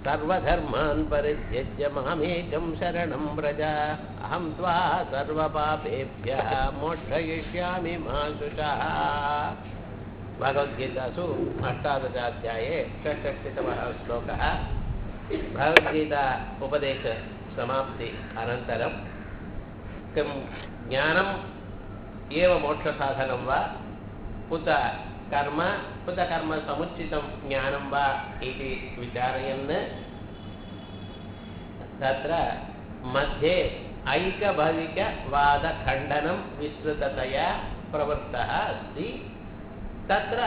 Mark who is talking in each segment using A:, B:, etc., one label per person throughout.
A: सर्वधर्मान् परित्यज्य मामेकं शरणं व्रज अहं त्वा सर्वपापेभ्यः मोक्षयिष्यामि मा शुचः भगवद्गीतासु अष्टादशाध्याये षष्षष्टितमः श्लोकः भगवद्गीता उपदेशसमाप्ति अनन्तरं किं ज्ञानम् एव मोक्षसाधनं वा उत कर्म उत कर्मसमुचितं ज्ञानं वा इति विचारयन् तत्र मध्ये ऐकभविकवादखण्डनं विस्तृततया प्रवृत्तः अस्ति तत्र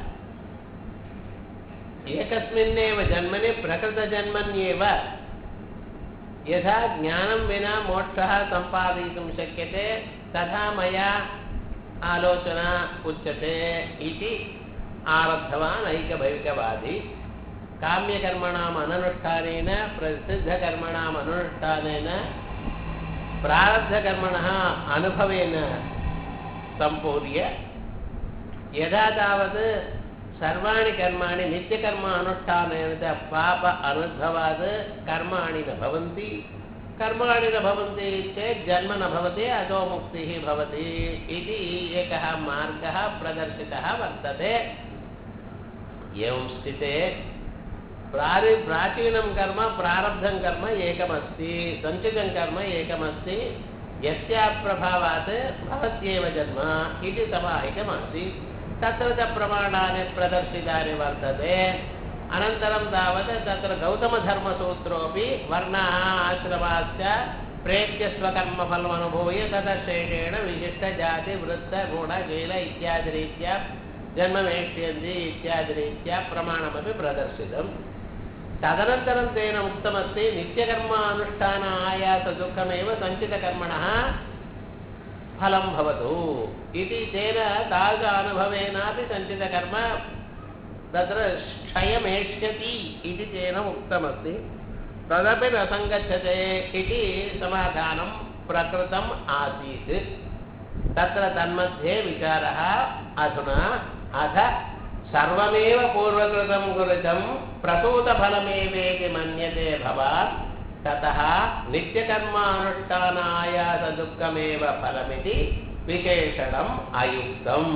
A: एकस्मिन्नेव जन्मनि प्रकृतजन्मन्येव यथा ज्ञानं विना मोक्षः सम्पादयितुं शक्यते तथा मया आलोचना उच्यते इति आरब्धवान् ऐकभैकवादी काम्यकर्मणाम् अननुष्ठानेन प्रसिद्धकर्मणाम् अनुष्ठानेन प्रारब्धकर्मणः अनुभवेन सम्पूर्य यदा तावत् सर्वाणि कर्माणि नित्यकर्म अनुष्ठानेन च पाप अनुद्भवात् कर्माणि न भवन्ति कर्माणि न भवन्ति चेत् जन्म न भवति अतो मुक्तिः भवति इति एकः मार्गः प्रदर्शितः वर्तते एवं स्थिते प्रारि प्राचीनं कर्म प्रारब्धं कर्म एकमस्ति सञ्चितं कर्म एकमस्ति यस्याप्रभावात् भवत्येव जन्म इति समाहितमासीत् तत्र च प्रमाणानि प्रदर्शितानि वर्तते अनन्तरं तावत् तत्र गौतमधर्मसूत्रोपि वर्णाः आश्रमाश्च प्रेत्य स्वकर्मफलमनुभूय ततशेषेण विशिष्टजातिवृत्तगुणशील इत्यादिरीत्या जन्ममेष्यन्ति इत्यादिरीत्या प्रमाणमपि प्रदर्शितम् तदनन्तरं तेन उक्तमस्ति नित्यकर्म अनुष्ठान आयासदुःखमेव सञ्चितकर्मणः फलं भवतु इति तेन तादृश अनुभवेनापि सञ्चितकर्म तत्र क्षयमेष्यति इति तेन उक्तमस्ति तदपि न सङ्गच्छते इति समाधानं प्रकृतम् आसीत् तत्र तन्मध्ये विचारः अधुना अथ सर्वमेव पूर्वकृतं कृतं प्रसूतफलमेवेति मन्यते भवान् ततः नित्यकर्मानुष्ठानायासदुःखमेव फलमिति விசேஷனம் அயுக்தம்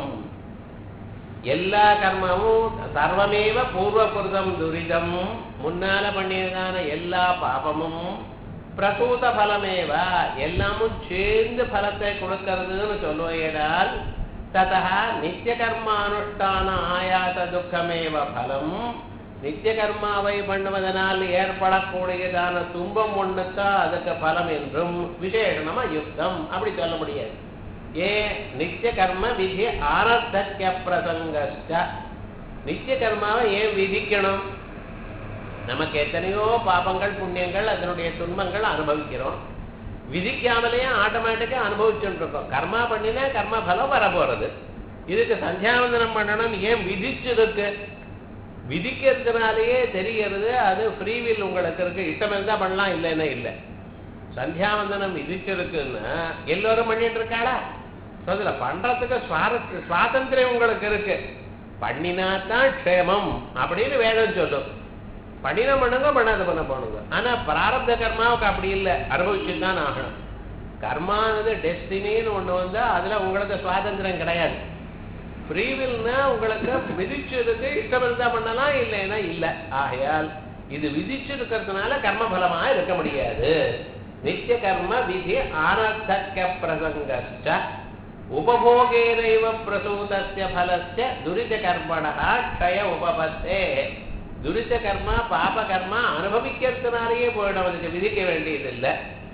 A: எல்லா கர்மமும் சர்வமேவ பூர்வபுருதம் துரிதம் முன்னால பண்ணியதான எல்லா பாபமும் பிரசூத பலமேவ எல்லாமும் சேர்ந்து பலத்தை கொடுக்கறதுன்னு சொல்லுவையதால் ததா நித்திய கர்மானுஷ்டான ஆயாச துக்கமேவ பலம் நித்திய கர்மாவை பண்ணுவதனால் ஏற்படக்கூடியதான துன்பம் ஒண்ணுத்தான் அதுக்கு பலம் என்றும் விசேஷனம் அயுக்தம் அப்படி சொல்ல முடியாது ஏ நித்திய கர்ம விதி ஆனர்த்தக்கிய பிரசங்கஸ்ட நித்திய கர்மாவை ஏன் விதிக்கணும் நமக்கு எத்தனையோ பாபங்கள் புண்ணியங்கள் அதனுடைய துன்பங்கள் அனுபவிக்கிறோம் விதிக்காமலேயே ஆட்டோமேட்டிக்கா அனுபவிச்சுட்டு இருக்கோம் கர்மா பண்ணினா கர்ம பலம் வர போறது இதுக்கு சந்தியாவந்தனம் பண்ணணும் ஏன் விதிச்சிருக்கு விதிக்கிறதுனாலேயே தெரிகிறது அது ஃப்ரீவில் உங்களுக்கு இருக்கு இஷ்டம் இருந்தா பண்ணலாம் இல்லைன்னா இல்லை சந்தியாவந்தனம் விதிச்சிருக்குன்னா எல்லோரும் பண்ணிட்டு இருக்காளா அதுல பண்றதுக்கு சுவாரஸ்ய சுவாதந்திரம் உங்களுக்கு இருக்கு பண்ணினாத்தான் க்ஷேமம் அப்படின்னு வேதம் சொல்லும் பண்ணின பண்ணுங்க பண்ணாத பண்ண போனுங்க ஆனா பிராரப்த கர்மாவுக்கு அப்படி இல்லை அனுபவிச்சு தான் ஆகணும் கர்மானது டெஸ்டினின்னு ஒண்ணு வந்தா அதுல உங்களுக்கு சுவாதந்திரம் கிடையாது ஃப்ரீவில்னா உங்களுக்கு விதிச்சதுக்கு இஷ்டம் இருந்தா பண்ணலாம் இல்லைன்னா இல்லை ஆகையால் இது விதிச்சிருக்கிறதுனால கர்ம பலமா இருக்க முடியாது நித்திய கர்ம விதி ஆனர்த்தக்க பிரசங்கஸ்ட உபபோகேனைவ பிரசூதஸ்ய பலஸ்ய துரித கர்மணா க்ஷய உபபத்தே துரித கர்மா பாப கர்மா அனுபவிக்கிறதுனாலேயே போயிடும் அதுக்கு விதிக்க வேண்டியதில்லை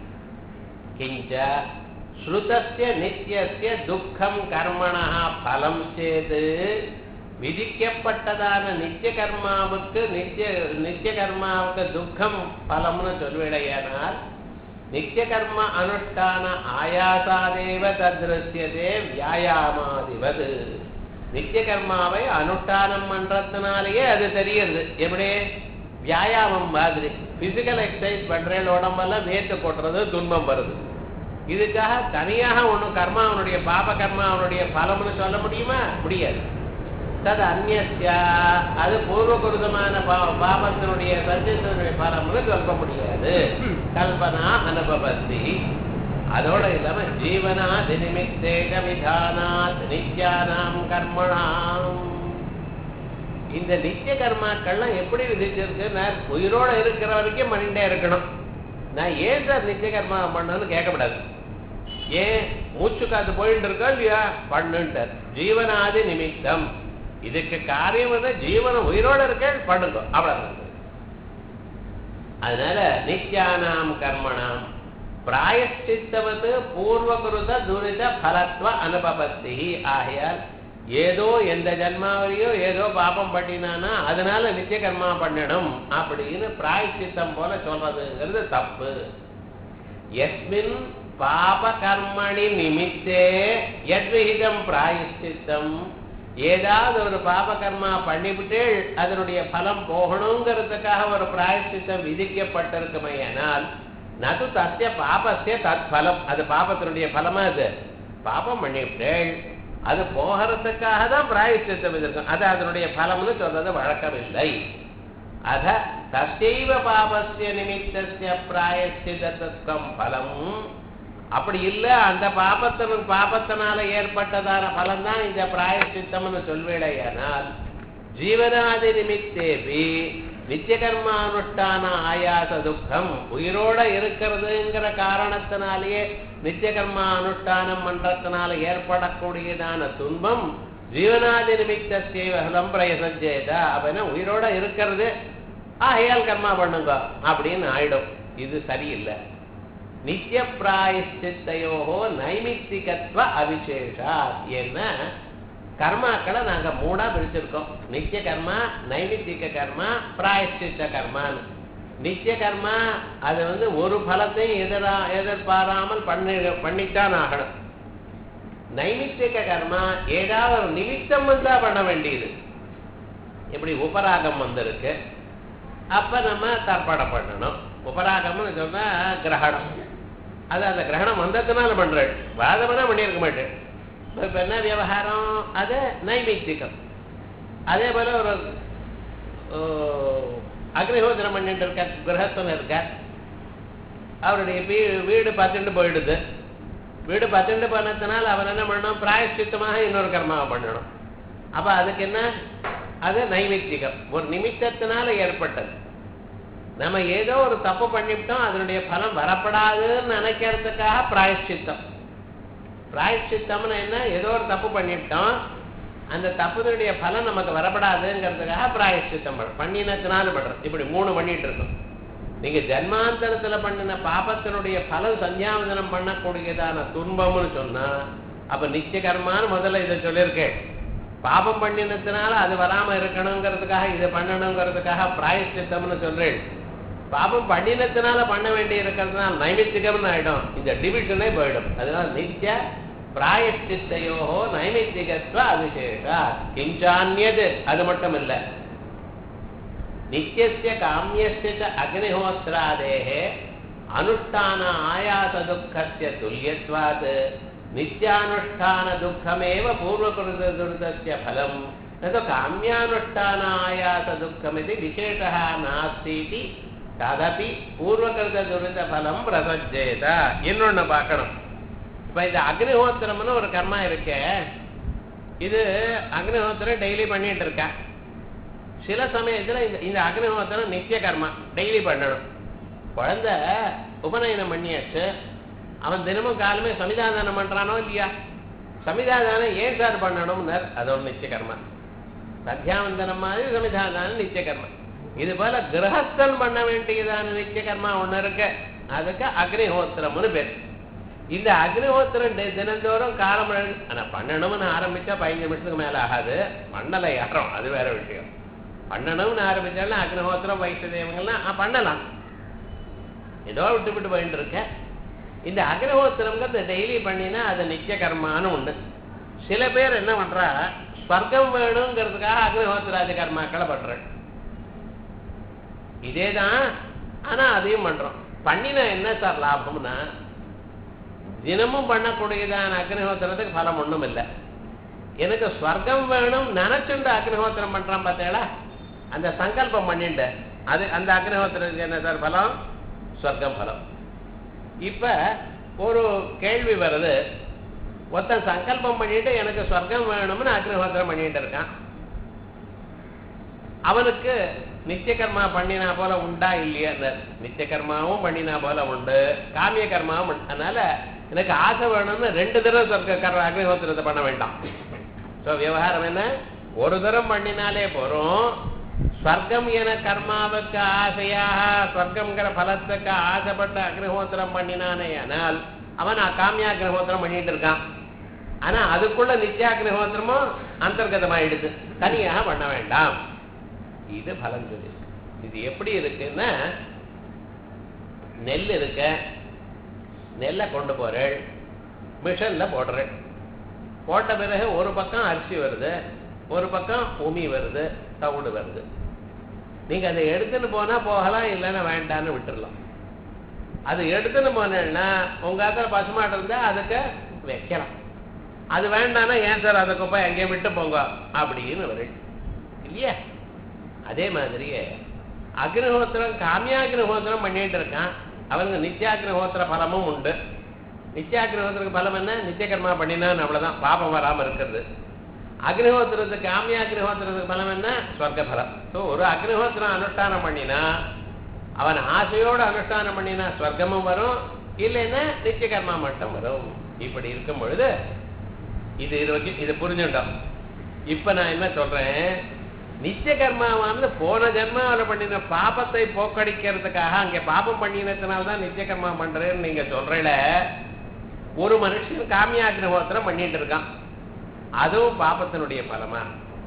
A: கிஞ்ச ஸ்ருதஸ்ய நித்தியஸ்ய துக்கம் கர்மணா பலம் சேது விதிக்கப்பட்டதான நித்திய கர்மாவுக்கு நித்திய நித்திய கர்மாவுக்கு துக்கம் பலம்னு சொல்விடையானால் நித்திய கர்ம அனுஷ்டான ஆயாசாதேவ தத்ருசியதே வியாயாமாதிவது நித்திய கர்மாவை அனுஷ்டானம் பண்றதுனாலேயே அது தெரியுது எப்படி வியாயாமம் மாதிரி பிசிக்கல் எக்ஸசைஸ் பண்றேன் உடம்பெல்லாம் வேர்த்து கொட்டுறது துன்பம் வருது இதுக்காக தனியாக ஒண்ணு கர்மா அவனுடைய பாப கர்மா அவனுடைய பலம்னு சொல்ல முடியுமா முடியாது தது அந்நியா அது பூர்வகுருதமான பா- பாபத்தினுடைய சஞ்சித்தனுடைய பலம்னு சொல்ல முடியாது கல்பனா அனுபவத்தி அதோட இல்லாம ஜீவனாதி நிமித்தேக விதானாத் நித்யானாம் கர்மணாம் இந்த நித்திய கர்மாக்கள்லாம் எப்படி விதிச்சிருக்கு நான் உயிரோட இருக்கிற வரைக்கும் பண்ணிட்டே இருக்கணும் நான் ஏன் சார் நித்திய கர்மா பண்ணணும்னு கேட்கக்கூடாது ஏன் மூச்சு காத்து போயிட்டு இருக்கா இல்லையா பண்ணுன்ட்டார் ஜீவனாதி நிமித்தம் இதுக்கு காரியம் வந்து ஜீவனம் உயிரோட இருக்க பண்ணுங்க அவ்வளவுதான் அதனால நித்யானாம் கர்மணாம் பிராயஷ்டித்தவது பூர்வகுருத துரித பலத்வ அனுபவத்தி ஆகையால் ஏதோ எந்த ஜன்மாவிலையோ ஏதோ பாபம் பண்ணினானா அதனால நித்திய கர்மா பண்ணணும் அப்படின்னு பிராயஷ்டித்தம் போல சொல்றதுங்கிறது தப்பு எஸ்மின் பாப கர்மணி நிமித்தே எத்விகிதம் பிராயஷ்டித்தம் ஏதாவது ஒரு பாப கர்மா பண்ணிவிட்டு அதனுடைய பலம் போகணுங்கிறதுக்காக ஒரு பிராயஷ்டித்தம் விதிக்கப்பட்டிருக்குமையானால் நது தத்திய பாபத்திய தத் பலம் அது பாபத்தினுடைய பலமா அது பாபம் பண்ணிவிட்டேள் அது போகிறதுக்காக தான் பிராயஷ்டித்தம் இருக்கும் அது அதனுடைய பலம்னு சொல்றது வழக்கமில்லை அத தசைவ பாபஸ்ய நிமித்தஸ்ய பிராயஷ்டிதத்துவம் பலம் அப்படி இல்ல அந்த பாபத்தின் பாபத்தினால ஏற்பட்டதான பலம் தான் இந்த பிராயஷ்டித்தம்னு சொல்வேடையானால் ஜீவனாதி நிமித்தேபி நித்திய கர்மானுஷ்டான ஆயாச துக்கம் உயிரோட இருக்கிறதுங்கிற காரணத்தினாலேயே நித்திய கர்மா அனுஷ்டானம் பண்றதுனால ஏற்படக்கூடியதான துன்பம் ஜீவனாதி நிமித்த சேவகம் பிரயசஞ்சேதா அப்படின்னா உயிரோட இருக்கிறது ஆகையால் கர்மா பண்ணுங்க அப்படின்னு ஆயிடும் இது சரியில்லை நித்திய பிராயஷ்டித்தையோகோ நைமித்திகத்துவ அவிசேஷா என்ன கர்மாக்களை நாங்க மூணா பிரிச்சிருக்கோம் நித்திய கர்மா நைமித்திக கர்மா பிராயஷ்டித்த கர்மான்னு நித்திய கர்மா அது வந்து ஒரு பலத்தையும் எதிரா எதிர்பாராமல் பண்ணி பண்ணித்தான் ஆகணும் நைமித்திக கர்மா ஏதாவது ஒரு நிமித்தம் வந்தா பண்ண வேண்டியது இப்படி உபராகம் வந்திருக்கு அப்ப நம்ம தர்ப்பணம் பண்ணணும் உபராகம்னு சொன்னா கிரகணம் அது அந்த கிரகணம் வந்ததுனால பண்றேன் வாதம்னா பண்ணியிருக்க மாட்டேன் இப்ப என்ன விவகாரம் அது நைமித்திகம் அதே போல ஒரு ஓ, அக்னிஹோத்திரம் பண்ணிட்டு இருக்க கிரகஸ்தன் இருக்க அவருடைய வீ- வீடு பத்துண்டு போயிடுது வீடு பத்துண்டு போனதுனால அவர் என்ன பண்ணணும் பிராயஷ்டித்தமாக இன்னொரு கர்மாவை பண்ணணும் அப்ப அதுக்கு என்ன அது நைமித்திகம் ஒரு நிமித்தத்தினால ஏற்பட்டது நம்ம ஏதோ ஒரு தப்பு பண்ணிவிட்டோம் அதனுடைய பலம் வரப்படாதுன்னு நினைக்கிறதுக்காக பிராயஷ்சித்தம் பிராயஷ்சித்தம்னு என்ன ஏதோ ஒரு தப்பு பண்ணிவிட்டோம் அந்த தப்புனுடைய பலன் நமக்கு வரப்படாதுங்கிறதுக்காக பிராயஷ்சித்தம் பண்றோம் பண்ணினத்தினால பண்றோம் இப்படி மூணு பண்ணிட்டு இருக்கோம் நீங்க ஜன்மாந்தரத்துல பண்ணின பாபத்தினுடைய பலன் சந்தியாவதனம் பண்ணக்கூடியதான துன்பம்னு சொன்னா அப்ப நித்திய கர்மான்னு முதல்ல இதை சொல்லியிருக்கேன் பாபம் பண்ணினதுனால அது வராம இருக்கணுங்கிறதுக்காக இதை பண்ணணுங்கிறதுக்காக பிராயஷ்சித்தம்னு சொல்றேன் பாபம் பண்ணினத்தினால பண்ண வேண்டி இருக்கிறதுனால நைமித்திகம்னு ஆயிடும் இந்த டிவிஷனே போயிடும் அதனால நித்திய பிராயஷ்டித்தையோ நைமித்திகத்துவ அபிஷேகா கிஞ்சான்யது அது மட்டும் இல்லை நித்தியஸ்ய காமியஸ்ய ச அக்னிஹோத்ராதேஹே அனுஷ்டான ஆயாச துக்கஸ்ய துல்யத்வாத் நித்யானுஷ்டான துக்கமேவ பூர்வகிருத துரிதஸ்ய பலம் நது காமியானுஷ்டான ஆயாச துக்கமிதி விசேஷः நாஸ்திதி ததபி பூர்வகிருத துரித பலம் பிரசஜேத இன்னொன்னு பார்க்கணும் இப்ப இந்த அக்னிஹோத்திரம்னு ஒரு கர்மா இருக்கே இது அக்னிஹோத்திரம் டெய்லி பண்ணிட்டு இருக்கேன் சில சமயத்துல இந்த இந்த அக்னிஹோத்திரம் நித்திய கர்மா டெய்லி பண்ணணும் குழந்தை உபநயனம் பண்ணியாச்சு அவன் தினமும் காலமே சமிதாதானம் பண்றானோ இல்லையா சமிதாதானம் ஏன் சார் பண்ணணும்னார் அது ஒரு நித்திய கர்மா சத்தியாவந்தனம் மாதிரி சமிதாதானம் நித்திய கர்மா இது போல கிரகஸ்தன் பண்ண வேண்டியதான நித்திய கர்மா ஒண்ணு இருக்கு அதுக்கு அக்னிஹோத்திரம்னு பேர் இந்த அக்னிஹோத்திரம் தி- தினந்தோறும் காலம் எழு- ஆனா பண்ணணும்னு ஆரம்பிச்சா பதினஞ்சு நிமிஷத்துக்கு மேல ஆகாது பண்ணலை யாரும் அது வேற விஷயம் பண்ணணும்னு ஆரம்பிச்சாலும் அக்னிஹோத்திரம் வைத்த தெய்வங்கள்லாம் ஆ, பண்ணலாம் ஏதோ விட்டு விட்டு போயிட்டு இருக்க இந்த அக்னிஹோத்திரம்ங்கிறது டெய்லி பண்ணினா அது நித்திய கர்மான்னு உண்டு சில பேர் என்ன பண்றா ஸ்வர்க்கம் வேணுங்கிறதுக்காக அக்னிஹோத்திராதி கர்மாக்களை பண்றேன் இதேதான் ஆனா அதையும் பண்றோம் பண்ணினா என்ன சார் லாபம்னா தினமும் பண்ணக்கூடியதான அக்னிஹோத்திரத்துக்கு பலம் ஒண்ணும் இல்லை எனக்கு ஸ்வர்க்கம் வேணும் நினைச்சுண்டு அக்னிஹோத்திரம் பண்றான் பார்த்தேடா அந்த சங்கல்பம் பண்ணிண்டு அது அந்த அக்னிஹோத்திரத்துக்கு என்ன சார் பலம் ஸ்வர்க்கம் பலம் இப்ப ஒரு கேள்வி வருது ஒருத்தன் சங்கல்பம் பண்ணிட்டு எனக்கு சொர்க்கம் வேணும்னு அக்னிஹோத்திரம் பண்ணிட்டு இருக்கான் அவனுக்கு நித்திய கர்மா பண்ணினா போல உண்டா இல்லையா நித்திய கர்மாவும் பண்ணினா போல உண்டு காமிய கர்மாவும் உண்டு. அதனால எனக்கு ஆசை வேணும்னு ரெண்டு தடவை சொர்க்க கர்ம அக்னிஹோத்திரத்தை பண்ண வேண்டாம் ஸோ விவகாரம் என்ன ஒரு தரம் பண்ணினாலே போறோம் ஸ்வர்க்கம் என கர்மாவுக்கு ஆசையாக ஸ்வர்க்கம்ங்கிற பலத்துக்கு ஆசைப்பட்ட அக்னிஹோத்திரம் பண்ணினானே ஆனால் அவன் காமிய அக்னிஹோத்திரம் பண்ணிட்டு இருக்கான் ஆனா அதுக்குள்ள நித்தியாக்னிஹோத்திரமும் அந்தர்கதமாயிடுது தனியாக பண்ண வேண்டாம் இது பலன் சொல்லி இது எப்படி இருக்குன்னா நெல் இருக்க நெல்லை கொண்டு போறேன் மிஷன்ல போடுறேன் போட்ட பிறகு ஒரு பக்கம் அரிசி வருது ஒரு பக்கம் உமி வருது தவிடு வருது நீங்க அதை எடுத்துன்னு போனா போகலாம் இல்லைன்னா வேண்டான்னு விட்டுறலாம் அது எடுத்துன்னு போனேன்னா உங்க ஆத்துல பசுமாடு இருந்தா அதுக்கு வைக்கலாம் அது வேண்டாம்னா ஏன் சார் அதை போய் அங்கேயே விட்டு போங்க அப்படின்னு வரும் இல்லையா அதே மாதிரியே அக்னிஹோத்திரம் காமியாக்னிஹோத்திரம் பண்ணிட்டு இருக்கான் அவனுக்கு நித்தியாக்னிஹோத்திர பலமும் உண்டு நித்தியாக்னிஹோத்திரக்கு பலம் என்ன நித்திய கர்மா பண்ணினான்னு அவ்வளவுதான் பாபம் வராம இருக்கிறது அக்னிஹோத்திரத்துக்கு காமியாக்னிஹோத்திரத்துக்கு பலம் என்ன சொர்க்க பலம் ஸோ ஒரு அக்னிஹோத்திரம் அனுஷ்டானம் பண்ணினா அவன் ஆசையோடு அனுஷ்டானம் பண்ணினா சொர்க்கமும் வரும் இல்லைன்னா நித்திய கர்மா மட்டும் வரும் இப்படி இருக்கும் பொழுது இது இது வச்சு இது புரிஞ்சுட்டோம் இப்ப நான் என்ன சொல்றேன் நித்திய கர்மாவானது போன ஜென்மாவில் பண்ணின பாபத்தை போக்கடிக்கிறதுக்காக அங்க பாபம் பண்ணினதுனால தான் நித்திய கர்மா பண்றேன்னு நீங்க சொல்றீல ஒரு மனுஷன் காமியாக்னிஹோத்திரம் பண்ணிட்டு இருக்கான் அதுவும் பாபத்தினுடைய பலமா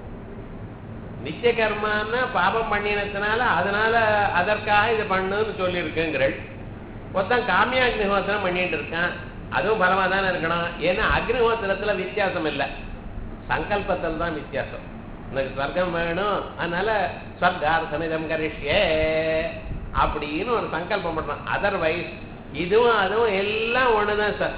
A: நித்திய கர்மான்னா பாபம் பண்ணினதுனால அதனால அதற்காக இது பண்ணுன்னு சொல்லியிருக்குங்கிறள் ஒருத்தன் காமியாக்னிஹோத்திரம் பண்ணிட்டு இருக்கான் அதுவும் பலமா தானே இருக்கணும் ஏன்னா அக்னிஹோத்திரத்துல வித்தியாசம் இல்லை சங்கல்பத்தில் தான் வித்தியாசம் எனக்கு ஸ்வர்க்கம் வேணும் அதனால ஸ்வர்கார்த்தமிதம் கரிஷ்யே அப்படின்னு ஒரு சங்கல்பம் பண்றான் அதர்வைஸ் இதுவும் அதுவும் எல்லாம் ஒண்ணுதான் சார்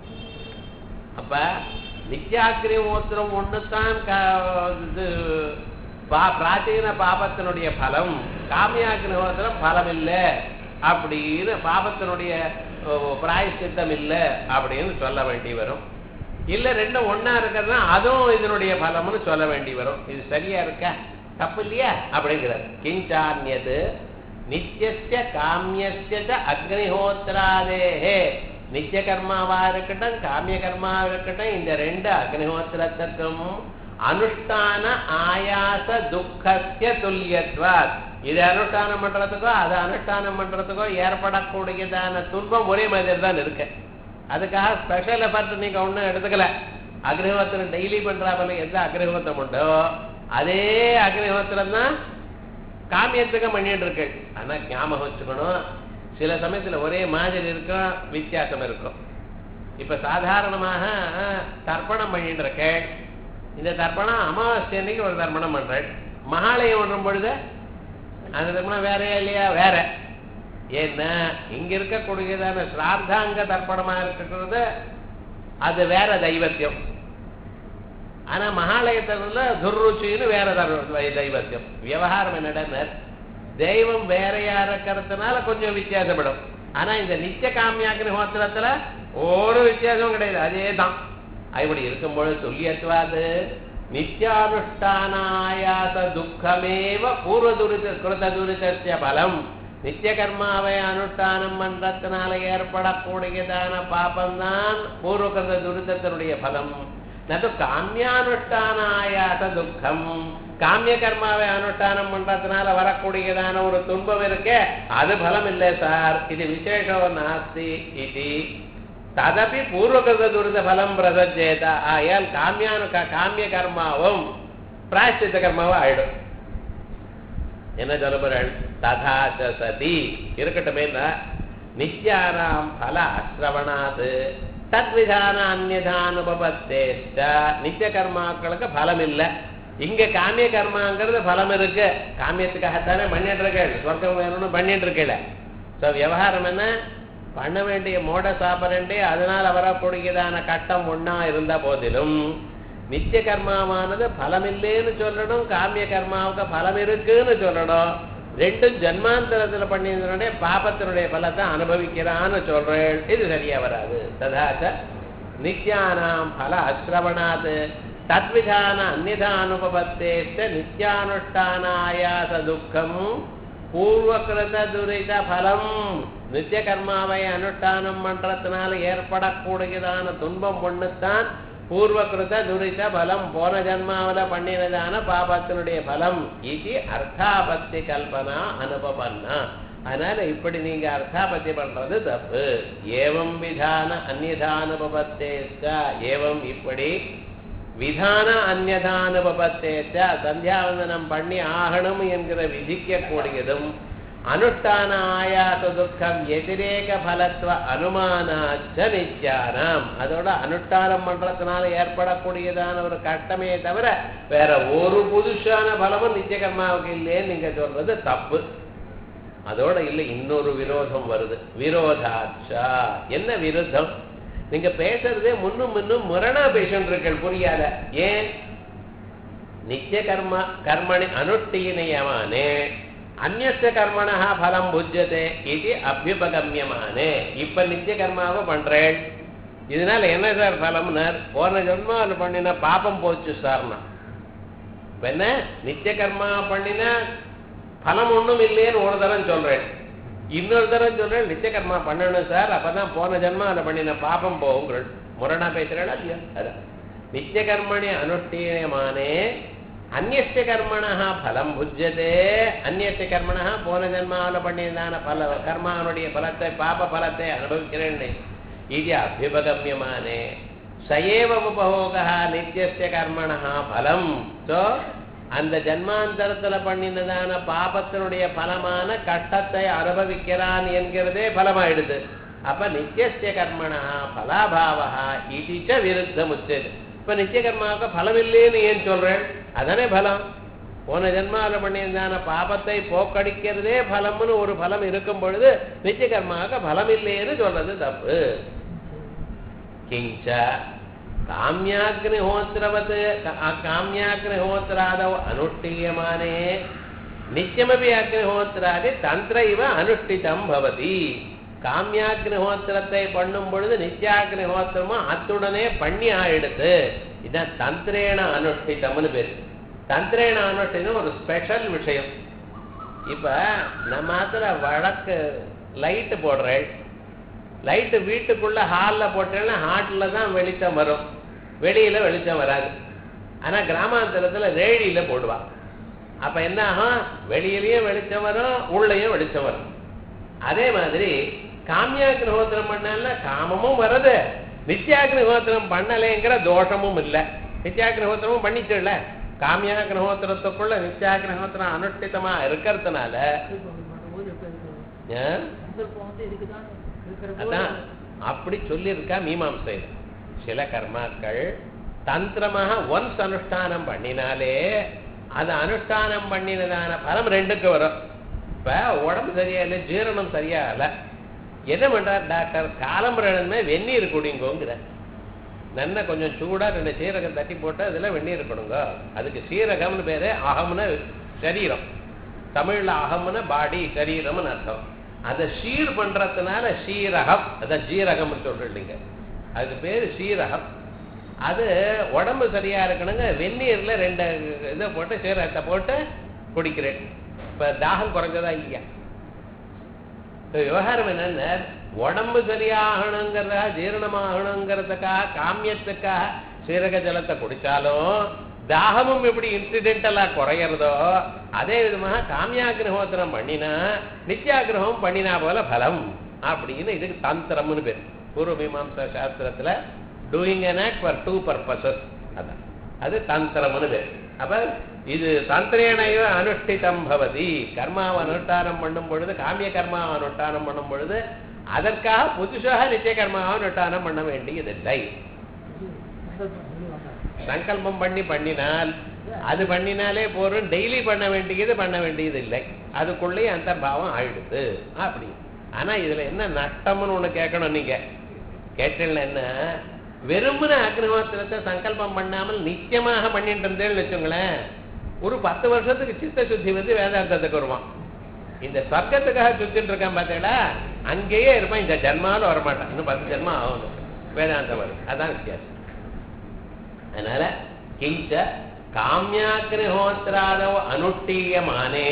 A: அப்ப நித்யாக்கிரி மூத்திரம் ஒண்ணுதான் க- இது பா- பிராச்சீன பாபத்தினுடைய பலம் காமியாக்னிஹோத்திரம் பலம் இல்லை அப்படின்னு பாபத்தினுடைய ஓ, பிராயச்சித்தம் இல்லை அப்படின்னு சொல்ல வேண்டி வரும் இல்ல ரெண்டும் ஒண்ணா இருக்கிறதுனா அதுவும் இதனுடைய பலம்னு சொல்ல வேண்டி வரும் இது சரியா இருக்கா தப்பு இல்லையா அப்படிங்கிறார் கிஞ்சான்யது நித்தியஸ்ய காமியஸ்ய ச அக்னிஹோத்திராதேஹே நித்திய கர்மாவா இருக்கட்டும் காமிய கர்மாவா இருக்கட்டும் இந்த ரெண்டு அக்னிஹோத்திரத்துக்கும் அனுஷ்டான ஆயாச துக்கஸ்ய துல்லியத்வாத் இது அனுஷ்டானம் பண்றதுக்கோ அது அனுஷ்டானம் பண்றதுக்கோ ஏற்படக்கூடியதான துன்பம் ஒரே மாதிரி தான் இருக்கு அதுக்காக ஸ்பெஷல் எஃபர்ட் நீங்க ஒண்ணும் எடுத்துக்கல அக்னிஹோத்திரம் டெய்லி பண்றாப்புல எந்த அக்னிஹோத்திரம் உண்டோ அதே அக்னிஹோத்திரம் தான் காமியத்துக்கு பண்ணிட்டு இருக்கு ஆனா ஞாபகம் வச்சுக்கணும் சில சமயத்துல ஒரே மாதிரி இருக்கும் வித்தியாசம் இருக்கும் இப்ப சாதாரணமாக தர்ப்பணம் பண்ணிட்டு இருக்கேன் இந்த தர்ப்பணம் அமாவாசை அன்னைக்கு ஒரு தர்ப்பணம் பண்றேன் மகாலயம் ஒன்றும் பொழுது அந்த தர்ப்பணம் வேறையா இல்லையா வேற ஏன்னா இங்க இருக்கக்கூடியதான சிரார்த்தாங்க தர்ப்பணமா இருக்கிறது அது வேற தெய்வத்தியம் ஆனா மகாலயத்துல துர்ருச்சின்னு வேற தர்- தெய்வத்தியம் விவகாரம் என்னடா தெய்வம் வேறையா இருக்கிறதுனால கொஞ்சம் வித்தியாசப்படும் ஆனா இந்த நித்திய காமியாக்கின ஹோத்திரத்துல ஒரு வித்தியாசமும் கிடையாது அதே தான் இப்படி இருக்கும்பொழுது துல்லியத்துவாது நித்தியானுஷ்டானாயாச துக்கமேவ பூர்வ துரித கிருத துரிதஸ்ய பலம் நித்திய கர்மாவை அனுஷ்டானம் பண்றதுனால ஏற்படக்கூடியதான பாபம்தான் பூர்வகிருத துரிதத்தினுடைய பலம் நது காமியானுஷ்டானாயாச துக்கம் காமிய கர்மாவை அனுஷ்டானம் பண்றதுனால வரக்கூடியதான ஒரு துன்பம் இருக்கே அது பலம் இல்லை சார் இது விசேஷோ நாஸ்தி இது ததபி பூர்வகிருத துரித பலம் பிரசஜேத ஆயால் காமியானு காமிய கர்மாவும் பிராயஷ்சித்த கர்மாவும் ஆயிடும் என்ன சொல்ல போறாள் ததா ச சதி இருக்கட்டுமே நித்யானாம் பல அஸ்ரவணாது தத்விதான அந்நியதானுபபத்தேஷ்ட நித்திய கர்மாக்களுக்கு பலம் இல்லை இங்க காமிய கர்மாங்கிறது பலம் இருக்கு காமியத்துக்காகத்தானே பண்ணிட்டு இருக்கேள் சொர்க்கம் வேணும்னு பண்ணிட்டு இருக்கல ஸோ விவகாரம் என்ன பண்ண வேண்டிய மோட சாப்பிடண்டே அதனால் வரக்கூடியதான கட்டம் ஒண்ணா இருந்த போதிலும் நித்திய கர்மாவானது பலம் இல்லைன்னு சொல்லணும் காமிய கர்மாவுக்கு பலம் இருக்குன்னு சொல்லணும் ரெண்டும் ஜன்மாந்தரத்துல பண்ணியதனுடைய பாபத்தினுடைய பலத்தை அனுபவிக்கிறான்னு சொல்றேன் இது சரியா வராது ததாச்ச நித்யானாம் பல அஸ்ரவணாத் தத்விதான அந்நிதானுபவத்தேச்ச நித்யானுஷ்டானாயாச துக்கம் பூர்வகிருத துரித பலம் நித்திய கர்மாவை அனுஷ்டானம் பண்றதுனால ஏற்படக்கூடியதான துன்பம் ஒண்ணுத்தான் பூர்வகிருத துரித பலம் போன ஜன்மாவில பண்ணினதான பாபத்தினுடைய பலம் இது அர்த்தாபத்தி கல்பனா அனுபவன்னா அதனால இப்படி நீங்க அர்த்தாபத்தி பண்றது தப்பு ஏவம் விதான அந்நிதானுபவத்தேச்ச ஏவம் இப்படி விதான அந்நதானுபவத்தேச்ச சந்தியாவந்தனம் பண்ணி ஆகணும் என்கிற விதிக்கக்கூடியதும் அனுஷ்டான ஆயாச துக்கம் எதிரேக பலத்துவ அனுமானாச்ச நித்யானாம் அதோட அனுஷ்டானம் பண்றதுனால ஏற்படக்கூடியதான ஒரு கட்டமே தவிர வேற ஒரு புதுசான பலமும் நித்திய கர்மாவுக்கு இல்லைன்னு நீங்க சொல்றது தப்பு அதோட இல்லை இன்னொரு விரோதம் வருது விரோதாச்சா என்ன விருத்தம் நீங்க பேசுறதே முன்னும் முன்னும் முரணா பேசுன்றீர்கள் புரியாத ஏன் நித்திய கர்ம கர்மணி அனுஷ்டீனயமானே அந்நிய கர்மணா பலம் புஜ்யதே இது அபியுபகமியமானே இப்ப நித்திய கர்மாவை பண்றேன் இதனால என்ன சார் பலம்னார் போன ஜென்மாவில் பண்ணின பாபம் போச்சு சார்னா இப்ப என்ன நித்திய கர்மா பண்ணின பலம் ஒண்ணும் இல்லையேன்னு ஒரு தரம் சொல்றேன் இன்னொரு தரம் சொல்றேன் நித்திய கர்மா பண்ணணும் சார் அப்பதான் போன ஜென்மாவில் பண்ணின பாபம் போகுங்கள் முரணா பேசுறேடா இல்லையா அதான் நித்திய கர்மணி அனுஷ்டீயமானே அந்நிய கர்மணா பலம் புஜ்யதே அந்நிய கர்மணா போன ஜென்மாவில் பண்ணியதான பல கர்மாவனுடைய பலத்தை பாப பலத்தை அனுபவிக்கிறேன் இது அபியுபகமியமானே சயேவ உபபோகா நித்திய கர்மணா பலம் ஸோ அந்த ஜன்மாந்தரத்துல பண்ணினதான பாபத்தினுடைய பலமான கட்டத்தை அனுபவிக்கிறான் என்கிறதே பலமாயிடுது அப்ப நித்திய கர்மணா பலாபாவா இதுச்ச விருத்தம் உச்சது இப்ப நித்திய கர்மாவுக்கு பலம் இல்லைன்னு ஏன் சொல்றேன் அதானே பலம் போன ஜென்மாவில் பண்ணியிருந்தான பாபத்தை போக்கடிக்கிறதே பலம்னு ஒரு பலம் இருக்கும் பொழுது நித்திய கர்மாவுக்கு பலம் இல்லைன்னு சொல்றது தப்பு கிஞ்ச காமியாக்னிஹோத்திரவத் காமியாக்னிஹோத்திராதவ் அனுஷ்டீயமானே நித்தியமபி அக்னிஹோத்திராதி தந்திர இவ அனுஷ்டிதம் பவதி காமியாக்னிஹோத்திரத்தை பண்ணும் பொழுது நித்தியாக்னிஹோத்திரமும் அத்துடனே பண்ணி ஆயிடுது இதான் தந்திரேன அனுஷ்டிதம்னு பேரு தந்திரேன அனுஷ்டிதம் ஒரு ஸ்பெஷல் விஷயம் இப்ப நம்ம மாத்திர வழக்கு லைட்டு போடுறேன் லைட்டு வீட்டுக்குள்ள ஹாலில் போட்டேன்னா ஹாட்டில் தான் வெளிச்சம் வரும் வெளியில வெளிச்சம் வராது ஆனா கிராமாந்தரத்துல ரேடியில போடுவான் அப்ப என்ன ஆகும் வெளியிலயும் வெளிச்சம் வரும் உள்ளேயும் வெளிச்சம் வரும் அதே மாதிரி காமியாக்னிஹோத்திரம் பண்ணல காமமும் வருது நித்யாக்னிஹோத்திரம் பண்ணலைங்கிற தோஷமும் இல்லை நித்யாக்னிஹோத்திரமும் பண்ணிச்சுல காமியாக்னிஹோத்திரத்துக்குள்ள நித்யாக்னிஹோத்திரம் அனுஷ்டிதமா இருக்கிறதுனால ஏன்? அதான் அப்படி சொல்லியிருக்கா மீமாம்சையில் சில கர்மாக்கள் தந்திரமாக ஒன்ஸ் அனுஷ்டானம் பண்ணினாலே அது அனுஷ்டானம் பண்ணினதான பலம் ரெண்டுக்கு வரும் இப்ப உடம்பு சரியா இல்லை ஜீரணம் சரியா இல்லை என்ன பண்றார் டாக்டர் காலம்பரமே வெந்நீர் குடிங்கோங்கிற நன்ன கொஞ்சம் சூடா ரெண்டு சீரகம் தட்டி போட்டு அதுல வெந்நீர் கொடுங்க அதுக்கு சீரகம்னு பேரு அகம்னு சரீரம் தமிழ்ல அகம்னு பாடி சரீரம்னு அர்த்தம் அதை சீர் பண்றதுனால சீரகம் அதான் ஜீரகம்னு சொல்றீங்க அதுக்கு பேரு சீரகம் அது உடம்பு சரியா இருக்கணுங்க வெந்நீர்ல ரெண்டு இதை போட்டு சீரகத்தை போட்டு குடிக்கிறேன் இப்ப தாகம் குறைஞ்சதா இல்லையா இப்ப விவகாரம் என்னன்னா உடம்பு சரியாகணுங்கிறதா ஜீரணமாகணுங்கிறதுக்காக காமியத்துக்காக சீரக ஜலத்தை குடிச்சாலும் தாகமும் எப்படி இன்சிடென்டலா குறையிறதோ அதே விதமாக காமியாகிரகோத்திரம் பண்ணினா நித்யாகிரகம் பண்ணினா போல பலம் அப்படின்னு இதுக்கு தந்திரம்னு பேர் பூர்வ மீமாம்சா சாஸ்திரத்துல doing an act for two purposes அதான் அது தந்திரம்னு பேர் அப்ப இது தந்திரேனையோ அனுஷ்டிதம் பவதி கர்மாவை அனுஷ்டானம் பண்ணும் பொழுது காமிய கர்மாவை அனுஷ்டானம் பண்ணும் பொழுது அதற்காக புதுசாக நித்திய கர்மாவை அனுஷ்டானம் பண்ண வேண்டியதில்லை சங்கல்பம் பண்ணி பண்ணினால் அது பண்ணினாலே போறோம் டெய்லி பண்ண வேண்டியது பண்ண வேண்டியது இல்லை அதுக்குள்ளேயே அந்த பாவம் ஆயிடுது அப்படி ஆனா இதுல என்ன நஷ்டம்னு ஒண்ணு கேட்கணும் நீங்க கேட்டல என்ன வெறுமன அக்னிஹோத்திரத்தை சங்கல்பம் பண்ணாமல் நித்தியமாக பண்ணிட்டு இருந்தேன்னு வச்சுங்களேன் ஒரு பத்து வருஷத்துக்கு சித்த சுத்தி வந்து வேதாந்தத்துக்கு வருவான் இந்த சொர்க்கத்துக்காக சுத்திட்டு இருக்கான் பார்த்தீங்களா அங்கேயே இருப்பான் இந்த ஜென்மாலும் வரமாட்டான் இன்னும் பத்து ஜென்மம் ஆகணும் வேதாந்தம் வரும் அதான் வித்தியாசம் அதனால கிஞ்ச காமியாக்னிஹோத்திராதவ அனுஷ்டீயமானே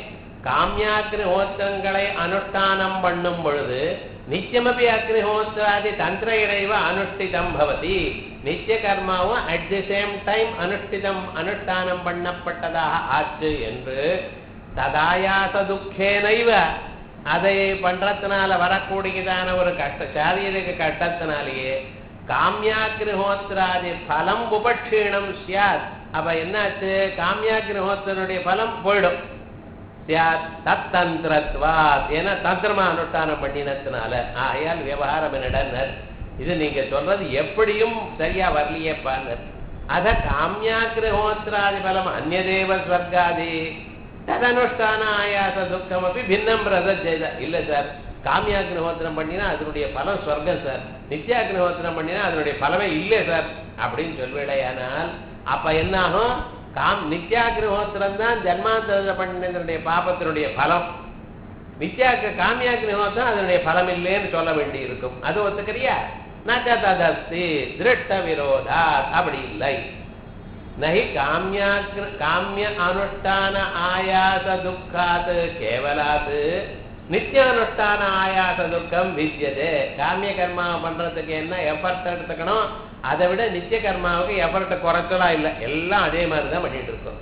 A: காமியாக்னிஹோத்திரங்களை அனுஷ்டானம் பண்ணும் பொழுது நித்தியமபி அக்னிஹோத்திராதி தந்திர இறைவ அனுஷ்டிதம் பவதி நித்திய கர்மாவும் அட் தி சேம் டைம் அனுஷ்டிதம் அனுஷ்டானம் பண்ணப்பட்டதாக ஆச்சு என்று ததாயாச துக்கேனைவ அதை பண்றதுனால வரக்கூடியதான ஒரு கஷ்ட சாரீரிக கஷ்டத்தினாலேயே காமியாக்னிஹோத்திராதி பலம் உபக்ஷீணம் சியாத் அப்ப என்னாச்சு காமியாக்னிஹோத்திரனுடைய பலம் போயிடும் சியாத் தத்தந்திரத்வாத் ஏன்னா தந்திரமா அனுஷ்டானம் பண்ணினதுனால ஆகையால் விவகாரம் என்னடனர் இது நீங்க சொல்றது எப்படியும் சரியா வரலையே பாருங்க அத காமியாக்னிஹோத்திராதி பலம் அந்நதேவ ஸ்வர்காதி ததனுஷ்டான ஆயாச துக்கம் அப்படி பின்னம் பிரதஜெய்த இல்ல சார் காமியாக்னிஹோத்திரம் பண்ணினா அதனுடைய பலம் சொர்க்கம் சார் நித்யாக்னிஹோத்திரம் பண்ணினா அதனுடைய பலமே இல்லை சார் அப்படின்னு சொல்வேடையானால் அப்ப என்ன ஆகும் காம் நித்யாக்னிஹோத்திரம் தான் ஜன்மாந்தர பண்ணினதனுடைய பாபத்தினுடைய பலம் நித்யாக்கு காமியாக்னிஹோத்திரம் அதனுடைய பலம் இல்லைன்னு சொல்ல வேண்டி இருக்கும் அது ஒத்துக்கிறியா நச்ச ததஸ்தி திருட்ட விரோதா அப்படி இல்லை நகி காமியாக்ர காமிய அனுஷ்டான ஆயாச துக்காத் கேவலாத் நித்தியானுஷ்டான ஆயாச துக்கம் வித்தியதே காமிய கர்மா பண்றதுக்கு என்ன எஃபர்ட் எடுத்துக்கணும் அதை விட நித்திய கர்மாவுக்கு எஃபர்ட் குறைச்சலா இல்லை எல்லாம் அதே மாதிரி தான் பண்ணிட்டு இருக்கோம்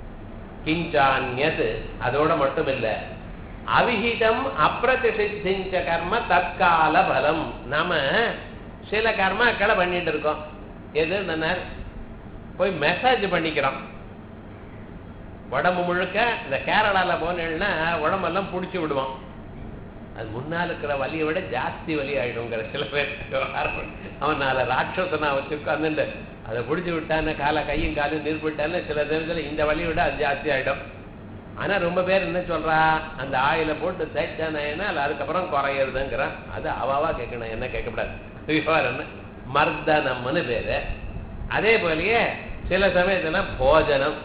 A: கிஞ்சான்யது அதோட மட்டும் இல்லை அவிஹிதம் அப்பிரதிஷித்திஞ்ச கர்ம தற்கால பலம் நாம சில கர்மாக்களை பண்ணிட்டு இருக்கோம் எது என்ன போய் மெசேஜ் பண்ணிக்கிறோம் உடம்பு முழுக்க இந்த கேரளால போனேன்னா உடம்பெல்லாம் பிடிச்சி விடுவோம் அது முன்னால் இருக்கிற வலியை விட ஜாஸ்தி வலி ஆயிடுங்கிற சில பேர் அவன் நாலு ராட்சசனா வச்சு உட்காந்துட்டு அதை பிடிச்சி விட்டான்னு காலை கையும் காலும் நிற்பட்டான்னு சில நேரத்தில் இந்த வலியை விட அது ஜாஸ்தி ஆயிடும் ஆனா ரொம்ப பேர் என்ன சொல்றா அந்த ஆயில போட்டு தேய்ச்சானேன்னா அதுக்கப்புறம் குறையிறதுங்கிறான் அது அவாவா கேட்கணும் என்ன கேட்கக்கூடாது விவகாரம் என்ன மர்தனம்னு பேரு அதே போலயே சில சமயத்துல போஜனம்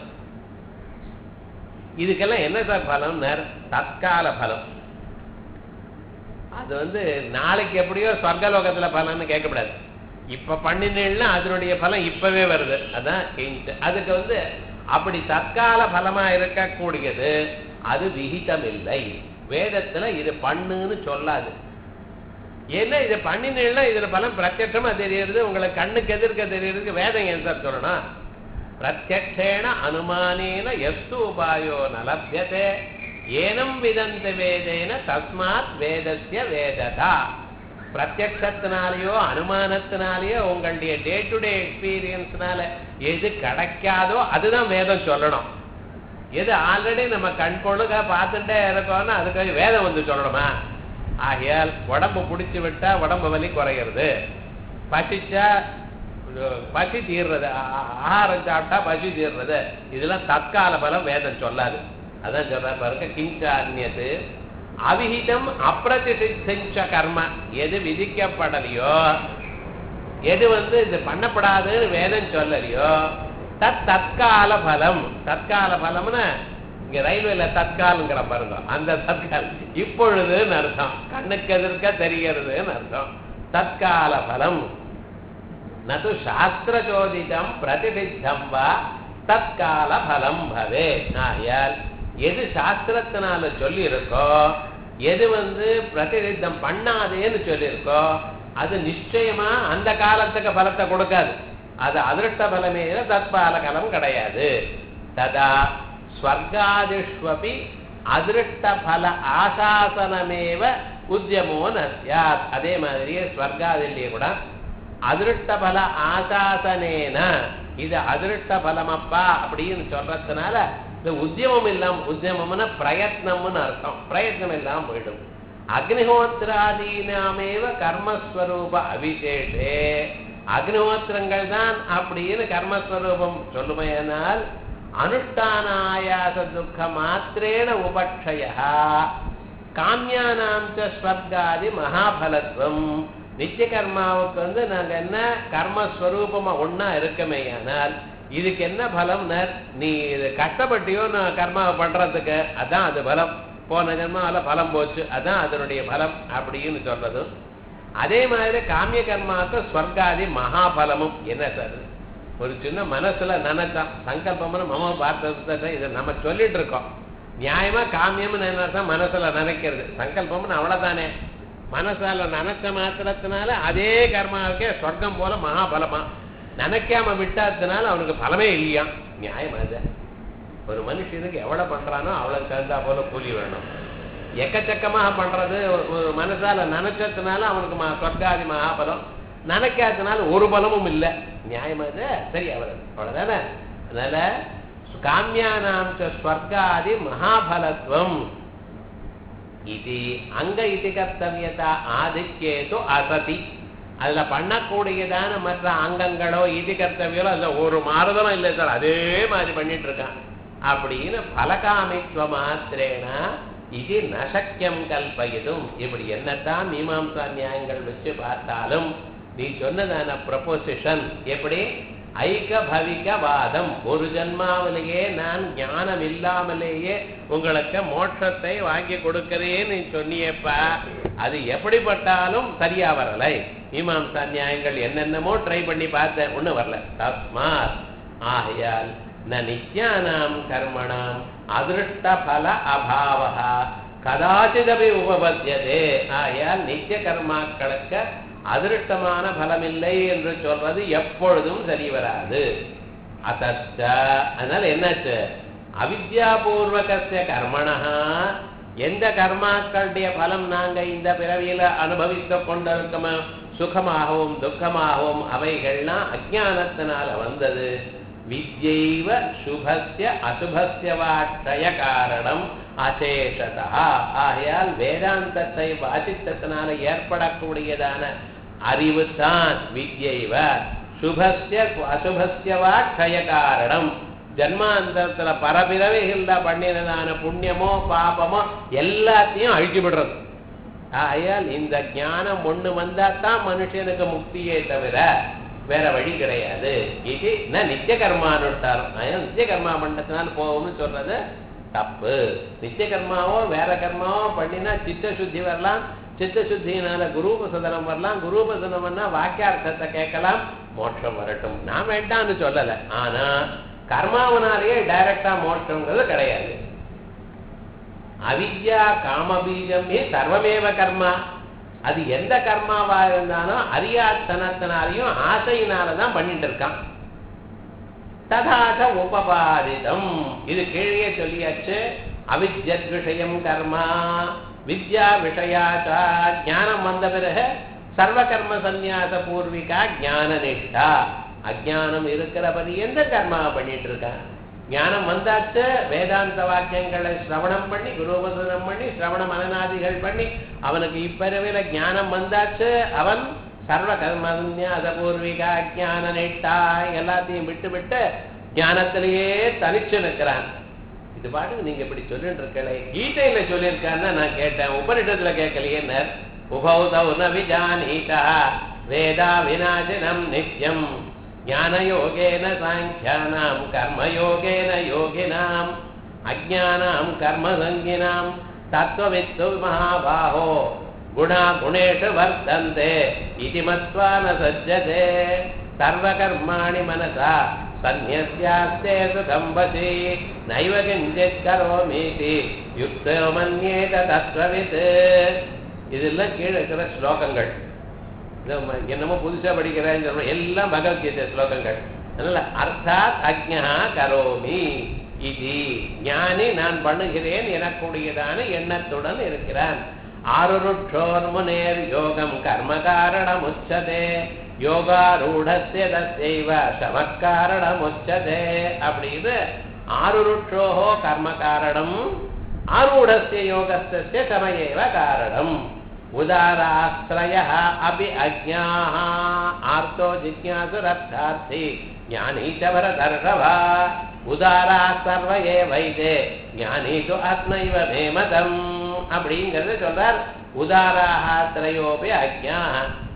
A: இதுக்கெல்லாம் என்ன சார் பலம் தற்கால பலம் அது வந்து நாளைக்கு எப்படியோ சொர்க்கலோகத்துல பலன்னு கேட்கக்கூடாது இப்ப பண்ணினேன்னா அதனுடைய பலம் இப்பவே வருது அதான் அதுக்கு வந்து அப்படி தற்கால பலமா இருக்கக்கூடியது அது விகிதம் இல்லை வேதத்துல இது பண்ணுன்னு சொல்லாது ஏன்னா இதை பண்ணினீங்கன்னா இதுல பலம் பிரத்யட்சமா தெரியுது உங்களுக்கு கண்ணுக்கு எதிர்க்க தெரியுறதுக்கு வேதம் ஏன் சார் சொல்லணும் பிரத்யக்ஷேன அனுமானேன எஸ்து உபாயோ நலபியதே ஏனம் விதந்த வேதேன தஸ்மாத் வேதஸ்ய வேததா பிரத்யக்ஷத்தினாலேயோ அனுமானத்தினாலேயோ உங்களுடைய டே டு டே எக்ஸ்பீரியன்ஸ்னால எது கிடைக்காதோ அதுதான் வேதம் சொல்லணும் எது ஆல்ரெடி நம்ம கண் கொழுக பார்த்துட்டே இருக்கோம்னா அதுக்கு வேதம் வந்து சொல்லணுமா ஆகையால் உடம்பு பிடிச்சி விட்டா உடம்பு வலி குறையிறது பசிச்சா பசி தீர்றது ஆகாரம் சாப்பிட்டா பசி தீர்றது இதெல்லாம் தற்கால பலம் வேதம் சொல்லாது அதான் சொல்ற பாருங்க கிஞ்சான்யது அவிஹிதம் அப்பிரதிஷித்த கர்ம எது விதிக்கப்படலையோ எது வந்து இது பண்ணப்படாதுன்னு வேதம் சொல்லலையோ தத் தற்கால பலம் தற்கால பலம்னா இங்க ரயில்வேல தற்காலுங்கிற பாருங்க அந்த தற்கால் இப்பொழுதுன்னு அர்த்தம் கண்ணுக்கு எதிர்க்க தெரிகிறதுன்னு அர்த்தம் தற்கால பலம் நது சாஸ்திர சோதிடம் பிரதிபித்தம் வா தற்கால பலம் பவே ஆயால் எது சாஸ்திரத்தினால சொல்லி இருக்கோ எது வந்து பிரதிநித்தம் பண்ணாதேன்னு சொல்லியிருக்கோ அது நிச்சயமா அந்த காலத்துக்கு பலத்தை கொடுக்காது அது அதிருஷ்ட பலமே தற்பால கலம் கிடையாது ததா ஸ்வர்காதிஷ்வபி அதிருஷ்ட பல ஆசாசனமேவ உத்தியமோ நசியாத் அதே மாதிரியே ஸ்வர்காதிலேயே கூட அதிருஷ்ட பல ஆசாசனேன இது அதிருஷ்ட பலமப்பா அப்படின்னு சொல்றதுனால இந்த உத்தியமம் இல்லாம உத்தியமம்னா பிரயத்னம்னு அர்த்தம் பிரயத்னம் இல்லாம போயிடும் அக்னிஹோத்திராதீனாமேவ கர்மஸ்வரூப அபிஷேஷே அக்னிஹோத்திரங்கள் தான் அப்படின்னு கர்மஸ்வரூபம் சொல்லுமையானால் அனுஷ்டான ஆயாச துக்க மாத்திரேன உபக்ஷய காமியானாம் ஸ்வர்காதி மகாபலத்துவம் நித்திய கர்மாவுக்கு வந்து நாங்க என்ன கர்மஸ்வரூபமா ஒன்னா இருக்கமே ஆனால் இதுக்கு என்ன பலம் நீ இது கஷ்டப்பட்டியோ நான் கர்மாவை பண்றதுக்கு அதான் அது பலம் போன ஜென்மாவில பலம் போச்சு அதான் அதனுடைய பலம் அப்படின்னு சொல்றதும் அதே மாதிரி காமிய கர்மாவுக்கு ஸ்வர்காதி மகாபலமும் என்ன சார் ஒரு சின்ன மனசுல நினைச்சான் சங்கல்பம்னு மம பார்த்தது இதை நம்ம சொல்லிட்டு இருக்கோம் நியாயமா காமியம்னு நினைச்சா மனசுல நினைக்கிறது சங்கல்பம்னு அவ்வளவுதானே மனசால நினைச்ச மாத்திரத்தினால அதே கர்மாவுக்கே சொர்க்கம் போல மகாபலமா நினைக்காம விட்டாததுனால அவனுக்கு பலமே இல்லையா நியாயம் அது ஒரு மனுஷனுக்கு எவ்வளவு பண்றானோ அவ்வளவு தகுந்தா போல கூலி வேணும் எக்கச்சக்கமாக பண்றது ஒரு- ஒரு மனசால நினைச்சதுனால அவனுக்கு ம- சொர்க்காதி மகாபலம் நினைக்காததுனால ஒரு பலமும் இல்லை நியாயம் அது சரி அவ்வளவு அவ்வளவுதானே அதனால காமியானாம் ச ஸ்வர்காதி மகாபலத்துவம் இது அங்க இது கர்த்தவியதா ஆதிக்கேது அசதி அதுல பண்ணக்கூடியதான மற்ற அங்கங்களோ இது கர்த்தவியலோ அதுல ஒரு மாறுதலும் இல்லை சார் அதே மாதிரி பண்ணிட்டு இருக்கான் அப்படின்னு பலகாமித்துவ மாத்திரேன இது நசக்கியம் கல்பயிதும் இப்படி என்னத்தான் மீமாம்சா நியாயங்கள் வச்சு பார்த்தாலும் நீ சொன்னதான ப்ரொபோசிஷன் எப்படி ஐகபவிக வாதம் ஒரு ஜன்மாவிலேயே நான் ஞானம் இல்லாமலேயே உங்களுக்கு மோட்சத்தை வாங்கி கொடுக்கிறேன்னு நீ சொன்னியப்பா அது எப்படிப்பட்டாலும் சரியா வரலை மீமாம்சா நியாயங்கள் என்னென்னமோ ட்ரை பண்ணி பார்த்தேன் ஒண்ணு வரல தஸ்மாத் ஆகையால் ந நித்யானாம் கர்மணாம் அதிருஷ்ட பல அபாவா கதாச்சிதபி உபபத்தியதே ஆகையால் நித்திய கர்மாக்களுக்கு அதிருஷ்டமான பலமில்லை என்று சொல்றது எப்பொழுதும் சரி வராது அத்தச்ச அதனால என்னாச்சு அவித்யாபூர்வகசிய கர்மணா எந்த கர்மாக்களுடைய பலம் நாங்க இந்த பிறவியில அனுபவித்துக் கொண்டிருக்கோமோ சுகமாகவும் துக்கமாகவும் அவைகள்லாம் அஜானத்தினால வந்தது வித்யைவ சுபஸ்ய அசுபஸ்ய வாட்சய காரணம் அசேஷதா ஆகையால் வேதாந்தத்தை வாசித்தத்தினால ஏற்படக்கூடியதான அறிவு தான் வித்யைவ சுபஸ்ய அசுபஸ்ய வாட்சய காரணம் ஜன்மாந்தரத்துல பரபிறவைகள்ல பண்ணினதான புண்ணியமோ பாபமோ எல்லாத்தையும் அழிச்சு விடுறது ஆகையால் இந்த ஞானம் ஒண்ணு வந்தா தான் மனுஷனுக்கு முக்தியே தவிர வேற வழி கிடையாது இது ந நித்திய கர்மானுட்டாரம் அதனால நித்திய கர்மா பண்ணதுனால போகும்னு சொல்றது தப்பு நித்திய கர்மாவோ வேற கர்மாவோ பண்ணினா சித்த சுத்தி வரலாம் சித்த சுத்தியினால குரூபசதனம் வரலாம் குரூபசதனம்னா வாக்கியார்த்தத்தை கேட்கலாம் மோட்சம் வரட்டும் நான் வேண்டாம்னு சொல்லல ஆனா கர்மாவனாலேயே டைரக்டா மோட்சம்ங்கிறது கிடையாது அவித்யா காமபீஜமே சர்வமேவ கர்மா அது எந்த கர்மாவா இருந்தாலும் அறியாத்தனத்தினாலையும் ஆசையினாலதான் பண்ணிட்டு இருக்கான் ததாச உபபாதிதம் இது கீழே சொல்லியாச்சு அவித்யத் விஷயம் கர்மா வித்யா விஷயாச்சா ஞானம் வந்த பிறகு சர்வ கர்ம சந்நியாச பூர்விகா ஞான நிஷ்டா அஜானம் இருக்கிற எந்த கர்மாவை பண்ணிட்டு இருக்கான் ஞானம் வந்தாச்சு வேதாந்த வாக்கியங்களை சிரவணம் பண்ணி குருபசனம் பண்ணி சிரவண மனநாதிகள் பண்ணி அவனுக்கு இப்பறவையில ஞானம் வந்தாச்சு அவன் சர்வ கர்மன்யாத பூர்விகா ஞான நெட்டா எல்லாத்தையும் விட்டு விட்டு ஞானத்திலேயே தனிச்சு நிற்கிறான் இது பாட்டுக்கு நீங்க இப்படி சொல்லிட்டு இருக்கலே கீதையில சொல்லியிருக்காருன்னா நான் கேட்டேன் உபனிஷத்துல கேட்கலையே உபௌதௌ ந விஜானீதா வேதா விநாசினம் நித்யம் ஞானயோகேன சாங்கியானாம் கர்மயோகேன யோகினாம் அஜானாம் கர்மசங்கினாம் தத்துவவித்து மகாபாஹோ குணா குணேஷு வர்த்தந்தே இது மத்வா ந சஜ்ஜதே சர்வகர்மாணி மனசா சந்நியாஸ்தே சுகம்பசி நைவ கிஞ்சித் கரோமீதி யுக்தோ மன்யேத தத்வவித் இதெல்லாம் கீழே இருக்கிற ஸ்லோகங்கள் இதை ம- என்னமோ புதுசா படிக்கிறேன்னு சொல்றோம் எல்லாம் பகவத்கீதை ஸ்லோகங்கள் அதனால அர்த்தாத் அஜ்ஞா கரோமி இது ஞானி நான் பண்ணுகிறேன் எனக்கூடியதான எண்ணத்துடன் இருக்கிறான் ஆருருட்சோர் முனேர் யோகம் கர்ம காரணம் உச்சதே யோகாரூடஸ்ய தஸ்யைவ சமக்காரணம் உச்சதே அப்படின்னு ஆருருட்சோஹோ கர்ம காரணம் ஆரூடஸ்ய யோகஸ்ய சமயேவ காரணம் உதாராஸ்திரய அபி அஜ்ஞாः ஆர்த்தோ ஜிஜ்ஞாசுரர்த்தார்த்தி ஞானீ ச பரதர்ஷவா உதாரா சர்வ ஏவைதே ஞானீ து ஆத்மைவ மேமதம் அப்படிங்கிறது சொல்றார் உதாராக திரையோபி அஜ்ஞா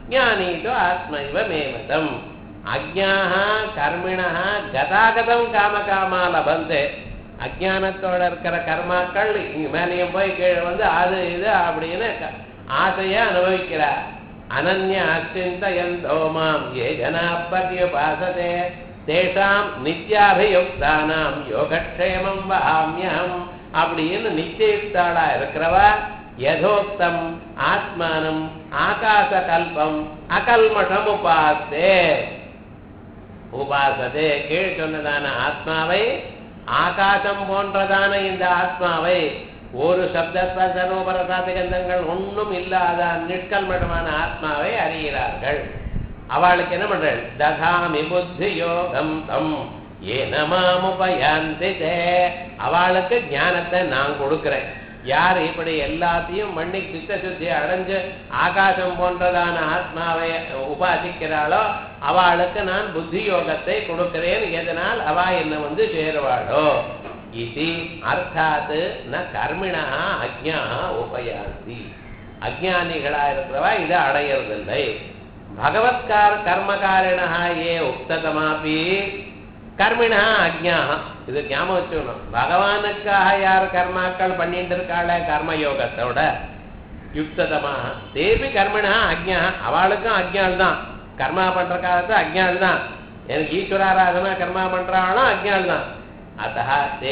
A: ஞானீதோ ஆத்மைவ மேமதம் அஜ்ஞாக கர்மிணா கதாகதம் காமகாமா லபந்தே அஜ்ஞானத்தோட இருக்கிற கர்மாக்கள் இங்க மேலேயும் போய் கீழே வந்து அது இது அப்படின்னு க- ஆசையா அனுபவிக்கிறார் அனன்ய அச்சிந்தயந்தோ மாம் ஏ ஜனா பர்யுபாசதே தேஷாம் நித்யாபியுக்தானாம் யோகக்ஷேமம் வகாமியம் அப்படின்னு நிச்சயித்தாளா இருக்கிறவா யதோக்தம் ஆத்மானம் ஆகாச கல்பம் அகல்மஷம் உபாசே உபாசதே கீழ் சொன்னதான ஆத்மாவை ஆகாசம் போன்றதான இந்த ஆத்மாவை ஒரு சப்தஸ்பர்சனோபரசாதி கந்தங்கள் ஒன்றும் இல்லாத நிஷ்கல்மடமான ஆத்மாவை அறிகிறார்கள் அவளுக்கு என்ன பண்றாள் ததாமி புத்தி யோகம் தம் ஏனமாமுபயாந்தி அவளுக்கு ஞானத்தை நான் கொடுக்கிறேன் யார் இப்படி எல்லாத்தையும் மண்ணி சித்த சுத்தி அடைஞ்சு ஆகாசம் போன்றதான ஆத்மாவை உபாசிக்கிறாளோ அவளுக்கு நான் புத்தி யோகத்தை கொடுக்கிறேன் எதனால் அவ என்ன வந்து சேருவாளோ இது அர்த்தாத் ந கர்மிணா அஜ்ஞா உபயாந்தி அஜ்ஞானிகளா இருக்கிறவா இதை அடையறதில்லை பகவத்கார கர்மகாரிணா ஏ உக்ததமாபி கர்மிணா அஜ்ஞா இது ஞாபகம் வச்சுக்கணும் பகவானுக்காக யார் கர்மாக்கள் பண்ணிட்டு இருக்காள கர்மயோகத்தோட யுக்ததமாக தேவி கர்மிணா அஜ்ஞா அவளுக்கும் அஜ்ஞால் தான் கர்மா பண்ற காலத்து அஜ்ஞால் தான் எனக்கு ஈஸ்வராராதனா கர்மா பண்றாலும் அஜ்ஞால் தான் அத்த தே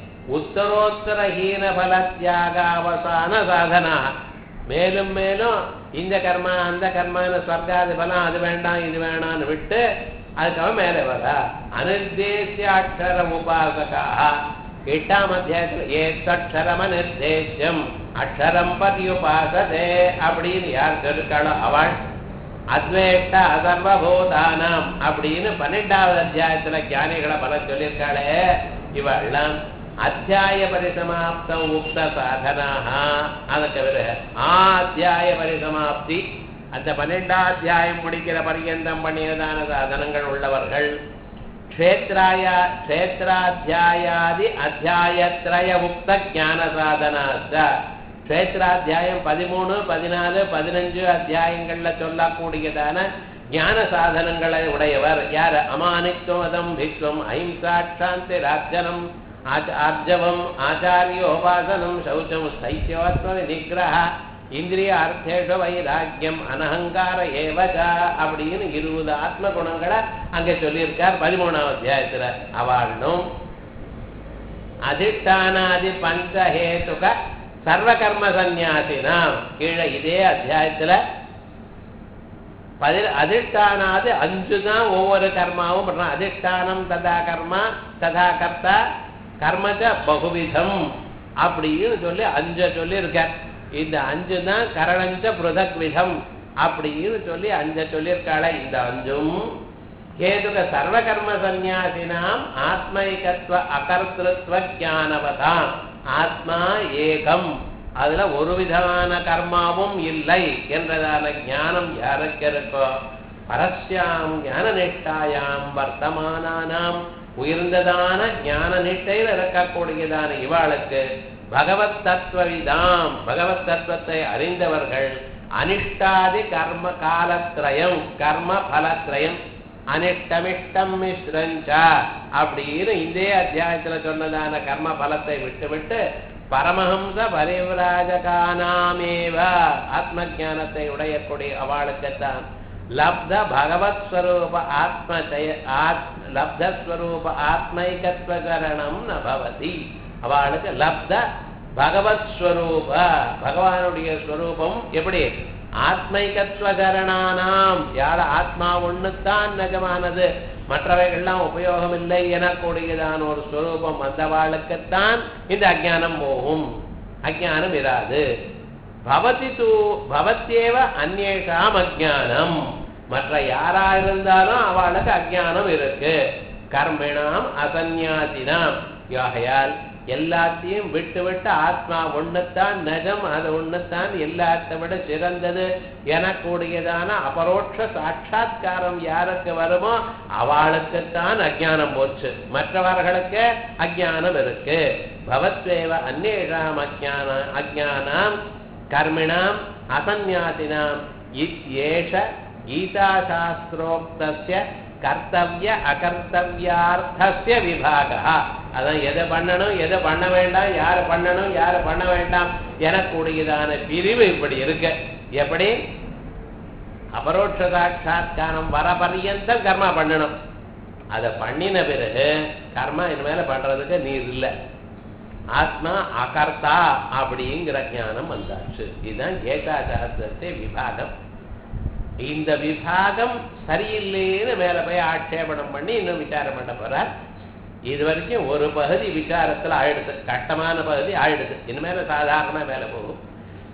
A: உத்தரோத்தரஹீன பல தியாக அவசான சாதனா மேலும் மேலும் இந்த கர்மா அந்த கர்மான ஸ்வர்காதி பலம் அது வேண்டாம் இது வேண்டாம்னு விட்டு அதுக்காக மேலே வர அனிர்தேசிய அக்ஷரம் உபாசகா எட்டாம் அத்தியாயத்தில் ஏத்தக்ஷரம் அனிர்தேசியம் அக்ஷரம் பரியுபாசதே அப்படின்னு யார் சொல்லிருக்காளோ அவள் அத்வேஷ்ட அசர்வபூதானம் அப்படின்னு பன்னெண்டாவது அத்தியாயத்துல ஞானிகளை பலம் சொல்லியிருக்காளே இவெல்லாம் அத்தியாய பரிசமாப்தம் உக்த சாதனாக அதுக்கு பிறகு ஆ அத்தியாய பரிசமாப்தி அந்த பன்னெண்டாம் அத்தியாயம் முடிக்கிற பரியந்தம் பண்ணியதான சாதனங்கள் உள்ளவர்கள் க்ஷேத்ராய க்ஷேத்ராத்தியாயாதி அத்தியாயத்ரய உக்த ஞான சாதனாச்ச க்ஷேத்ராத்தியாயம் பதிமூணு பதினாலு பதினஞ்சு அத்தியாயங்கள்ல சொல்லக்கூடியதான ஞான சாதனங்களை உடையவர் யார் அமானித்துவதம் பிக்வம் அஹிம்சா சாந்தி ராஜனம் ஆர்ஜவம் ஆச்சாரியோபாசனம் சௌச்சம் ஸ்தைத்தியோத்ம நிகிரக இந்திரிய அர்த்தேஷ வைராக்கியம் அனஹங்கார ஏவஜா அப்படின்னு இருபது ஆத்ம குணங்களை அங்க சொல்லியிருக்கார் பதிமூணாவது அத்தியாயத்துல அவாளும் அதிஷ்டானாதி பஞ்சஹேதுக சர்வகர்ம சந்நியாசினாம் கீழே இதே அத்தியாயத்துல பதி அதிஷ்டானாது அஞ்சு தான் ஒவ்வொரு கர்மாவும் பண்றான் அதிஷ்டானம் ததா கர்மா ததா கர்த்தா கர்மச்ச பகுவிதம் அப்படின்னு சொல்லி அஞ்சு சொல்லி இருக்கார் இந்த அஞ்சு தான் கரணஞ்ச பிருதக் விதம் அப்படின்னு சொல்லி அஞ்ச சொல்லியிருக்காள இந்த அஞ்சும் கேதுக சர்வகர்ம சந்நியாசினாம் ஆத்மைகத்வ அகர்த்திருத்வ ஜானவதாம் ஆத்மா ஏகம் அதுல ஒரு விதமான கர்மாவும் இல்லை என்றதான ஞானம் யாருக்கு இருக்கோ பரஸ்யாம் ஞான நிஷ்டாயாம் வர்த்தமானானாம் உயர்ந்ததான ஞான நிஷ்டையில் இருக்கக்கூடியதான இவாளுக்கு பகவத் தத்துவவிதாம் பகவத் தத்துவத்தை அறிந்தவர்கள் அனிஷ்டாதி கர்ம காலத்ரயம் கர்ம பலத்ரயம் அனிஷ்டமிஷ்டம் மிஸ்ரஞ்சா அப்படின்னு இதே அத்தியாயத்துல சொன்னதான கர்ம பலத்தை விட்டு விட்டு பரமஹம்ச பரிவிராஜகானாமேவ ஆத்ம ஞானத்தை உடையக்கூடிய அவளுக்குத்தான் லப்த பகவத் ஸ்வரூப ஆத்ம லப்த ஸ்வரூப ஆத்மைகத்வகரணம் ந பவதி அவளுக்கு லப்த பகவத் ஸ்வரூப பகவானுடைய ஸ்வரூபம் எப்படி ஆத்மைகத்வகரணானாம் யார ஆத்மா ஒண்ணுத்தான் நிஜமானது மற்றவைகள்லாம் உபயோகம் இல்லை எனக்கூடியதான ஒரு ஸ்வரூபம் வந்தவாளுக்குத்தான் இந்த அஜானம் போகும் அஜானம் இராது பவதி தூ பவத்தியேவ அந்நேஷாம் அஜானம் மற்ற யாரா இருந்தாலும் அவளுக்கு அஜானம் இருக்கு கர்மிணாம் அசன்யாசினாம் யாகையால் எல்லாத்தையும் விட்டு விட்டு ஆத்மா ஒண்ணுத்தான் நஜம் அது ஒண்ணுத்தான் எல்லாத்தை விட சிறந்தது எனக்கூடியதான அபரோட்ச சாட்சா்காரம் யாருக்கு வருமோ அவளுக்குத்தான் அஜானம் போச்சு மற்றவர்களுக்கு அஜானம் இருக்கு பவத்வேவ அந்நேஷாம் அஜான அஜானாம் கர்மிணாம் அசன்யாசினாம் இத்யேஷ கீதாசாஸ்திரோக்தஸ்ய கர்த்தவிய அகர்த்தவியார்த்தஸ்ய விபாகா அதான் எதை பண்ணணும் எதை பண்ண வேண்டாம் யாரை பண்ணணும் யாரை பண்ண வேண்டாம் எனக்கூடியதான பிரிவு இப்படி இருக்கு எப்படி அபரோட்ச சாட்சா்காரம் வர பர்யந்தம் கர்மா பண்ணணும் அதை பண்ணின பிறகு கர்மா இனிமேல பண்றதுக்கு நீர் இல்லை ஆத்மா அகர்த்தா அப்படிங்கிற ஞானம் வந்தாச்சு இதுதான் கீதாசாஸ்திரத்தை விபாகம் இந்த விபாகம் சரியில்லைன்னு மேல போய் ஆட்சேபணம் பண்ணி இன்னும் விசாரம் பண்ண போறார் இது வரைக்கும் ஒரு பகுதி விசாரத்துல ஆயிடுது கட்டமான பகுதி ஆயிடுது இனிமேல சாதாரண மேல போகும்